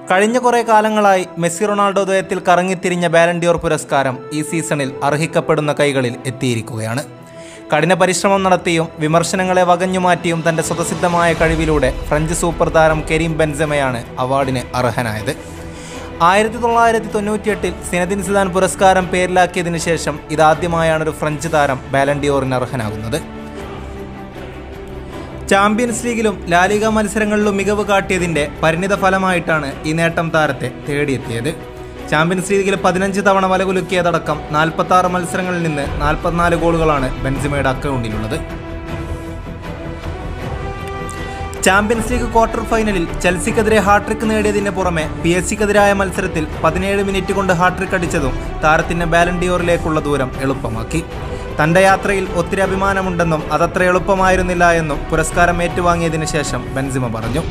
കഴിഞ്ഞ കുറേ കാലങ്ങളായി മെസ്സി റൊണാൾഡോ ദ്വയത്തിൽ കറങ്ങിത്തിരിഞ്ഞ ബാലൻഡിയോർ പുരസ്കാരം ഈ സീസണിൽ അർഹിക്കപ്പെടുന്ന കൈകളിൽ എത്തിയിരിക്കുകയാണ് കഠിന പരിശ്രമം നടത്തിയും വിമർശനങ്ങളെ വകഞ്ഞുമാറ്റിയും തൻ്റെ സ്വതസിദ്ധമായ കഴിവിലൂടെ ഫ്രഞ്ച് സൂപ്പർ താരം കരീം ബെൻസമയാണ് അവാർഡിന് അർഹനായത് ആയിരത്തി തൊള്ളായിരത്തി തൊണ്ണൂറ്റിയെട്ടിൽ സിനദിൻ സിദാൻ പുരസ്കാരം പേരിലാക്കിയതിനു ശേഷം ഇതാദ്യമായാണ് ഒരു ഫ്രഞ്ച് താരം ബാലൻഡിയോറിന് അർഹനാകുന്നത് ചാമ്പ്യൻസ് ലീഗിലും ലാലിക മത്സരങ്ങളിലും മികവ് കാട്ടിയതിന്റെ പരിണിത ഫലമായിട്ടാണ് ഈ നേട്ടം താരത്തെ തേടിയെത്തിയത് ചാമ്പ്യൻസ് ലീഗിൽ പതിനഞ്ച് തവണ വലകുലുക്കിയതടക്കം നാൽപ്പത്തി ആറ് മത്സരങ്ങളിൽ നിന്ന് നാൽപ്പത്തിനാല് ഗോളുകളാണ് ബെൻസിമയുടെ അക്കൗണ്ടിലുള്ളത് ചാമ്പ്യൻസ് ലീഗ് ക്വാർട്ടർ ഫൈനലിൽ ചെൽസിക്കെതിരെ ഹാട്രിക് നേടിയതിന് പുറമെ പി എസ് സിക്കെതിരായ മത്സരത്തിൽ പതിനേഴ് മിനിറ്റ് കൊണ്ട് ഹാട്രിക് അടിച്ചതും താരത്തിന് ബാലൻഡിയോറിലേക്കുള്ള ദൂരം എളുപ്പമാക്കി തന്റെ യാത്രയിൽ ഒത്തിരി അഭിമാനമുണ്ടെന്നും അതത്ര എളുപ്പമായിരുന്നില്ല എന്നും പുരസ്കാരം ഏറ്റുവാങ്ങിയതിനു ശേഷം ബെൻസിമ പറഞ്ഞു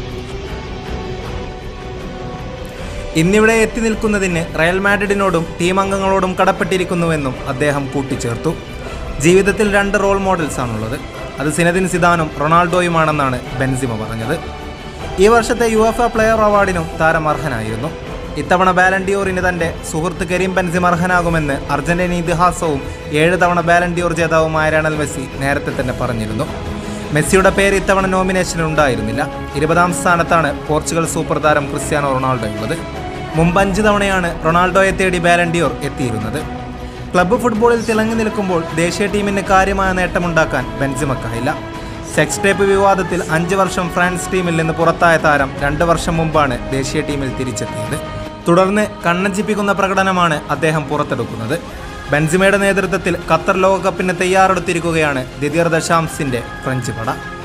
ഇന്നിവിടെ എത്തി നിൽക്കുന്നതിന് റയൽ മാഡ്രിഡിനോടും ടീം അംഗങ്ങളോടും കടപ്പെട്ടിരിക്കുന്നുവെന്നും അദ്ദേഹം കൂട്ടിച്ചേർത്തു ജീവിതത്തിൽ രണ്ട് റോൾ മോഡൽസ് ആണുള്ളത് അത് സിനദിൻ സിദാനും റൊണാൾഡോയുമാണെന്നാണ് ബെൻസിമ പറഞ്ഞത് ഈ വർഷത്തെ യു എഫ് എ പ്ലെയർ അവാർഡിനും താരം അർഹനായിരുന്നു ഇത്തവണ ബാലൻഡിയോറിന് തന്റെ സുഹൃത്ത് കരീം ബെൻസിം അർഹനാകുമെന്ന് അർജന്റീന ഇതിഹാസവും ഏഴ് തവണ ബാലൻഡിയോർ ജേതാവുമായ ലയണൽ മെസ്സി നേരത്തെ തന്നെ പറഞ്ഞിരുന്നു മെസ്സിയുടെ പേര് ഇത്തവണ നോമിനേഷനിൽ ഉണ്ടായിരുന്നില്ല ഇരുപതാം സ്ഥാനത്താണ് പോർച്ചുഗൽ സൂപ്പർ താരം ക്രിസ്ത്യാനോ റൊണാൾഡോ ഉള്ളത് മുമ്പ് അഞ്ച് തവണയാണ് റൊണാൾഡോയെ തേടി ബാലൻഡിയോർ എത്തിയിരുന്നത് ക്ലബ്ബ് ഫുട്ബോളിൽ തിളങ്ങി നിൽക്കുമ്പോൾ ദേശീയ ടീമിന് കാര്യമായ നേട്ടമുണ്ടാക്കാൻ ബെൻസിമക്കായില്ല സെക്സ് ടേപ്പ് വിവാദത്തിൽ അഞ്ച് വർഷം ഫ്രാൻസ് ടീമിൽ നിന്ന് പുറത്തായ താരം രണ്ട് വർഷം മുമ്പാണ് ദേശീയ ടീമിൽ തിരിച്ചെത്തിയത് തുടർന്ന് കണ്ണഞ്ചിപ്പിക്കുന്ന പ്രകടനമാണ് അദ്ദേഹം പുറത്തെടുക്കുന്നത് ബെൻസിമയുടെ നേതൃത്വത്തിൽ ഖത്തർ ലോകകപ്പിന് തയ്യാറെടുത്തിരിക്കുകയാണ് ദിദിയർ ദശാംസിന്റെ ഫ്രഞ്ച് പട